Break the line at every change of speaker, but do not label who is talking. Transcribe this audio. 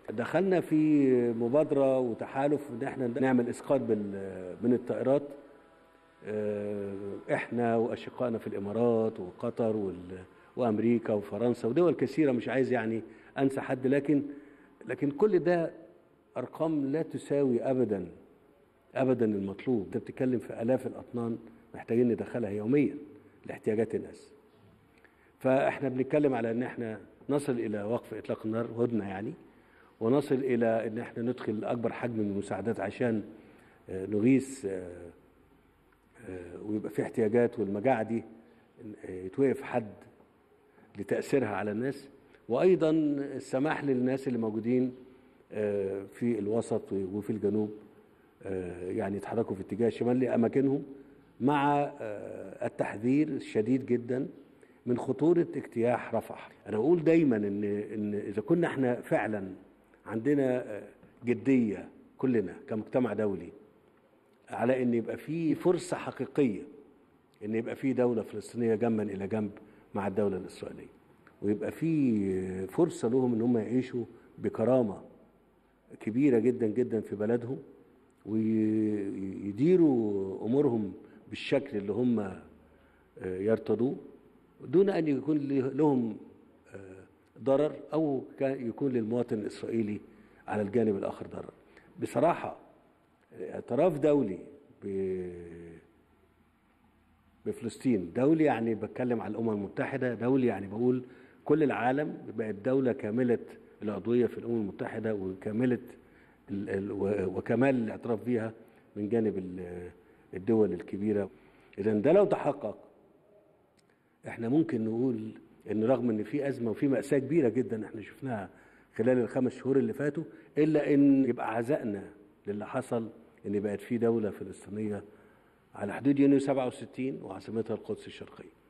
دخلنا في مبادره وتحالف ان احنا نعمل اسقاط بال- من الطائرات آه، احنا واشقائنا في الامارات وقطر وال- وامريكا وفرنسا ودول كثيره مش عايز يعني انسى حد لكن لكن كل ده ارقام لا تساوي ابدا ابدا المطلوب انت بتتكلم في الاف الاطنان محتاجين ندخلها يوميا لاحتياجات الناس فاحنا بنتكلم على ان احنا نصل الى وقف اطلاق النار هدنه يعني ونصل الى ان احنا ندخل اكبر حجم من المساعدات عشان آه، نغيث آه، آه، ويبقى في احتياجات والمجاعه دي آه، يتوقف حد لتاثيرها على الناس وايضا السماح للناس اللي موجودين آه، في الوسط وفي الجنوب آه، يعني يتحركوا في اتجاه الشمال لاماكنهم مع آه، التحذير الشديد جدا من خطوره اجتياح رفح انا بقول دايما ان ان اذا كنا احنا فعلا عندنا آه، جديه كلنا كمجتمع دولي على ان يبقى في فرصه حقيقيه ان يبقى في دوله فلسطينيه جنبا الى جنب مع الدوله الاسرائيليه ويبقى في فرصه لهم ان هم يعيشوا بكرامه كبيره جدا جدا في بلدهم ويديروا امورهم بالشكل اللي هم آه، يرتضوه دون ان يكون لهم آه، ضرر او كان يكون للمواطن الاسرائيلي على الجانب الاخر ضرر بصراحه اعتراف دولي ب- بفلسطين دولي يعني بتكلم على الامم المتحده دولي يعني بقول كل العالم بقت دوله كامله العضويه في الامم المتحده وكامله ال- ال- و- وكمال الاعتراف بها من جانب ال- الدول الكبيره اذا ده لو تحقق احنا ممكن نقول ان رغم ان في ازمه وفي ماساه كبيره جدا احنا شفناها خلال الخمس شهور اللي فاتوا الا ان يبقى عزائنا للي حصل ان بقت في دوله فلسطينيه على حدود يونيو 67 وعاصمتها القدس الشرقيه